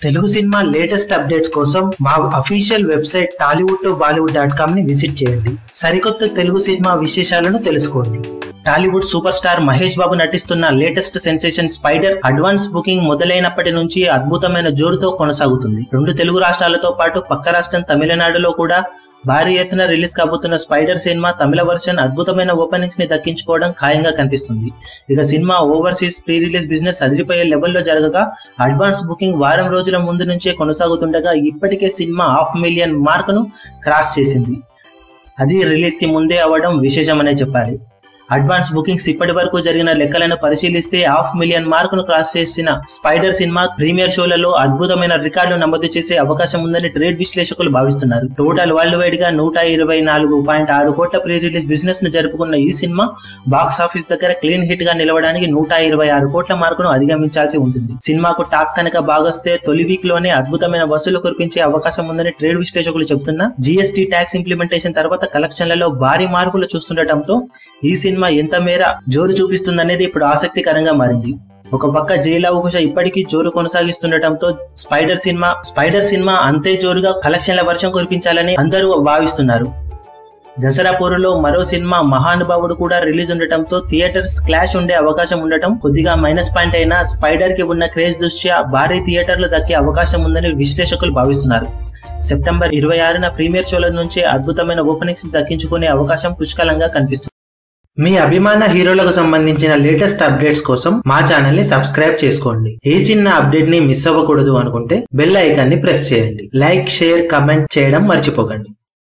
Telugu cinema latest updates కోసం మా official website Tollywood to Bollywood dot com ని విజిట్ చేయండి సరికొత్త తెలుగు సినిమా విశేషాలను తెలుసుకోండి టాలీవుడ్ సూపర్ స్టార్ మహేష్ బాబు నటిస్తున్న latest sensation Spyder advance booking మొదలైనప్పటి నుంచి అద్భుతమైన జోరుతో కొనసాగుతుంది రెండు తెలుగు రాష్ట్రాలతో పాటు పక్క రాష్ట్రం తమిళనాడులో కూడా భారీ ఎత్తున రిలీజ్ కాబోతున్న స్పైడర్ సినిమా తమిళ వర్షన్ అద్భుతమైన ఓపెనింగ్స్ ని దక్కించుకోవడం ఖాయంగా కనిపిస్తుంది ఇక cinema overseas pre release business అదిరిపోయే లెవెల్లో జరగగా అడ్వాన్స్ బుకింగ్ వారం రోజుల ముందు నుంచే కొనసాగుతుండగా ఇప్పటికే సినిమా హాఫ్ మిలియన్ మార్కును క్రాస్ చేసింది అది రిలీజ్ కి ముందే అవ్వడం విశేషమనే చెప్పాలి అడ్వాన్స్ బుకింగ్స్ ఇప్పటి వరకు జరిగిన లెక్కలను పరిశీలిస్తే హాఫ్ మిలియన్ మార్కును క్రాస్ చేసిన స్పైడర్ సినిమా ప్రీమియర్ షోలలో అద్భుతమైన రికార్డు నమోదు చేసే అవకాశం ఉందని ట్రేడ్ విశ్లేషకులు భావిస్తున్నారు టోటల్ వరల్డ్ వైడ్ గా నూట ఇరవై నాలుగు పాయింట్ ఆరు కోట్ల ప్రీ రిలీజ్ బిజినెస్ ను జరుపుకున్న ఈ సినిమా బాక్స్ ఆఫీస్ దగ్గర క్లీన్ హిట్ గా నిలవడానికి నూట ఇరవై ఆరు కోట్ల మార్కును అధిగమించాల్సి ఉంటుంది సినిమాకు టాక్ కనుక బాగొస్తే తొలి వీక్ లోనే అద్భుతమైన వసూలు కురిపించే అవకాశం ఉందని ట్రేడ్ విశ్లేషకులు చెబుతున్నా జీఎస్టీ ట్యాక్స్ ఇంప్లిమెంటేషన్ తర్వాత కలెక్షన్లలో భారీ మార్పులు చూస్తుండటంతో ఈ సినిమా ఎంత మేర జోరు చూపిస్తుందనేది ఇప్పుడు ఆసక్తికరంగా మారింది ఒక పక్క జైలవకుశ ఇప్పటికీ జోరు కొనసాగిస్తుండటంతో స్పైడర్ సినిమా స్పైడర్ సినిమా అంతే జోరుగా కలెక్షన్ల వర్షం కురిపించాలని అందరూ భావిస్తున్నారు దసరా పూర్వలో మరో సినిమా మహానుభావుడు కూడా రిలీజ్ ఉండటంతో థియేటర్స్ క్లాష్ ఉండే అవకాశం ఉండటం కొద్దిగా మైనస్ పాయింట్ అయినా స్పైడర్ కి ఉన్న క్రేజ్ దృష్ట్యా భారీ థియేటర్లు దక్కే అవకాశం ఉందని విశ్లేషకులు భావిస్తున్నారు సెప్టెంబర్ ఇరవై ఆరున ప్రీమియర్ షోల నుంచే అద్భుతమైన ఓపెనింగ్స్ దక్కించుకునే అవకాశం పుష్కలంగా కనిపిస్తుంది మీ అభిమాన హీరోలకు సంబంధించిన లేటెస్ట్ అప్డేట్స్ కోసం మా ఛానల్ ని సబ్స్క్రైబ్ చేసుకోండి ఏ చిన్న అప్డేట్ ని మిస్ అవ్వకూడదు అనుకుంటే బెల్ ఐకాన్ ని ప్రెస్ చేయండి లైక్ షేర్ కమెంట్ చేయడం మర్చిపోకండి